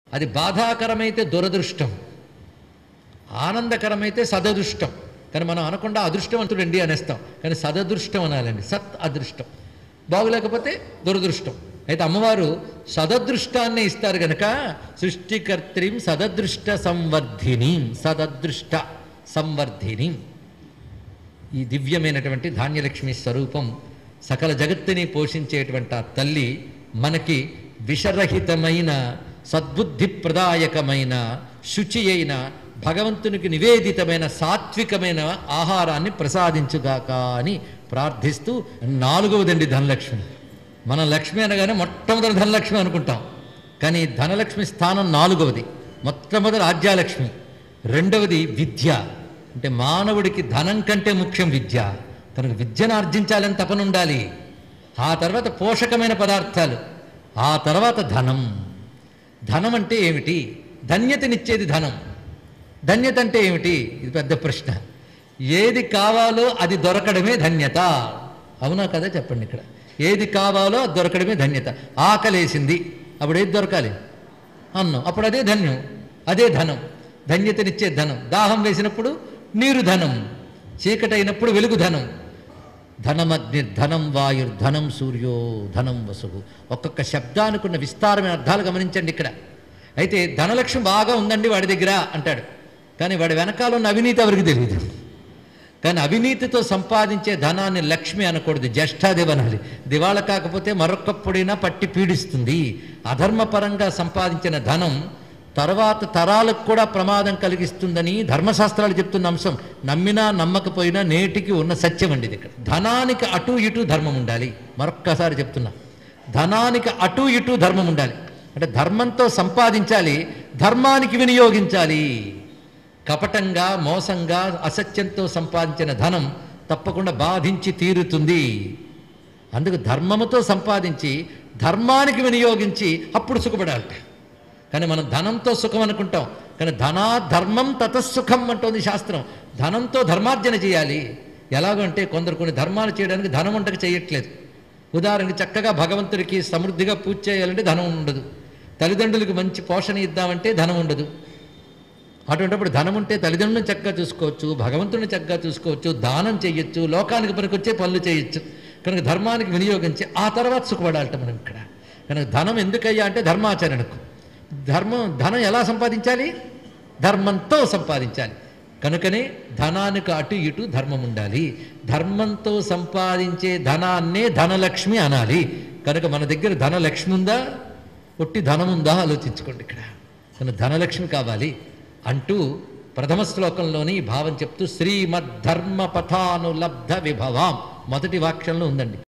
అది బాధాకరమైతే దురదృష్టం ఆనందకరమైతే సదదృష్టం కానీ మనం అనకుండా అదృష్టవంతుడండి అనేస్తాం కానీ సదదృష్టం అనాలండి సత్ అదృష్టం బాగులేకపోతే దురదృష్టం అయితే అమ్మవారు సదదృష్టాన్ని ఇస్తారు గనక సృష్టికర్త్రిం సదదృష్ట సంవర్ధిని సదదృష్ట సంవర్ధిని ఈ దివ్యమైనటువంటి ధాన్యలక్ష్మి స్వరూపం సకల జగత్తుని పోషించేటువంటి ఆ తల్లి మనకి విషరహితమైన సద్బుద్ధిప్రదాయకమైన శుచి అయిన భగవంతునికి నివేదితమైన సాత్వికమైన ఆహారాన్ని ప్రసాదించుగాక అని ప్రార్థిస్తూ నాలుగవదండి ధనలక్ష్మి మన లక్ష్మి అనగానే మొట్టమొదటి ధనలక్ష్మి అనుకుంటాం కానీ ధనలక్ష్మి స్థానం నాలుగవది మొట్టమొదటి ఆద్యాలక్ష్మి రెండవది విద్య అంటే మానవుడికి ధనం కంటే ముఖ్యం విద్య కనుక విద్యను ఆర్జించాలని తపన ఉండాలి ఆ తర్వాత పోషకమైన పదార్థాలు ఆ తర్వాత ధనం ధనం అంటే ఏమిటి ధన్యతనిచ్చేది ధనం ధన్యత అంటే ఏమిటి ఇది పెద్ద ప్రశ్న ఏది కావాలో అది దొరకడమే ధన్యత అవునా కదా చెప్పండి ఇక్కడ ఏది కావాలో అది దొరకడమే ధన్యత ఆకలేసింది అప్పుడు ఏది దొరకాలి అన్నం అప్పుడు అదే ధన్యం అదే ధనం ధన్యతనిచ్చే ధనం దాహం వేసినప్పుడు నీరు ధనం చీకటి అయినప్పుడు వెలుగు ధనం ధనమగ్ని ధనం వాయుర్ ధనం సూర్యో ధనం వసువు ఒక్కొక్క శబ్దానికి ఉన్న విస్తారమైన అర్థాలు గమనించండి ఇక్కడ అయితే ధనలక్ష్మి బాగా ఉందండి వాడి దగ్గర అంటాడు కానీ వాడి వెనకాల ఉన్న అవినీతి ఎవరికి తెలియదు కానీ అవినీతితో సంపాదించే ధనాన్ని లక్ష్మి అనకూడదు జ్యేష్ఠాదేవి అనాలి దివాళ కాకపోతే మరొకప్పుడైనా పట్టి పీడిస్తుంది అధర్మపరంగా సంపాదించిన ధనం తర్వాత తరాలకు కూడా ప్రమాదం కలిగిస్తుందని ధర్మశాస్త్రాలు చెప్తున్న అంశం నమ్మినా నమ్మకపోయినా నేటికి ఉన్న సత్యం అండి ఇది ఇక్కడ ధనానికి అటు ఇటు ధర్మం ఉండాలి మరొక్కసారి చెప్తున్నా ధనానికి అటు ఇటు ధర్మం ఉండాలి అంటే ధర్మంతో సంపాదించాలి ధర్మానికి వినియోగించాలి కపటంగా మోసంగా అసత్యంతో సంపాదించిన ధనం తప్పకుండా బాధించి తీరుతుంది అందుకు ధర్మముతో సంపాదించి ధర్మానికి వినియోగించి అప్పుడు సుఖపడాలట కానీ మనం ధనంతో సుఖం అనుకుంటాం కానీ ధనా ధర్మం తతసుఖం అంటోంది శాస్త్రం ధనంతో ధర్మార్జన చేయాలి ఎలాగంటే కొందరు కొన్ని ధర్మాలు చేయడానికి ధనం వంటకు చేయట్లేదు ఉదాహరణకి చక్కగా భగవంతుడికి సమృద్ధిగా పూజ చేయాలంటే ధనం ఉండదు తల్లిదండ్రులకు మంచి పోషణ ఇద్దామంటే ధనం ఉండదు అటువంటిప్పుడు ధనం ఉంటే తల్లిదండ్రులను చక్కగా చూసుకోవచ్చు భగవంతుని చక్కగా చూసుకోవచ్చు దానం చేయొచ్చు లోకానికి పనికొచ్చే పనులు చేయొచ్చు కనుక ధర్మానికి వినియోగించి ఆ తర్వాత సుఖపడాలట మనం ఇక్కడ కనుక ధనం ఎందుకయ్యా అంటే ధర్మాచరణకు ధర్మం ధనం ఎలా సంపాదించాలి ధర్మంతో సంపాదించాలి కనుకనే ధనానికి అటు ఇటు ధర్మం ఉండాలి ధర్మంతో సంపాదించే ధనాన్నే ధనలక్ష్మి అనాలి కనుక మన దగ్గర ధనలక్ష్మి ఉందా ఒట్టి ధనం ఉందా ఆలోచించుకోండి ఇక్కడ కనుక ధనలక్ష్మి కావాలి అంటూ ప్రథమ శ్లోకంలోని ఈ భావం చెప్తూ శ్రీమద్ధర్మ పథానులబ్ధ విభవాం మొదటి వాక్యంలో ఉందండి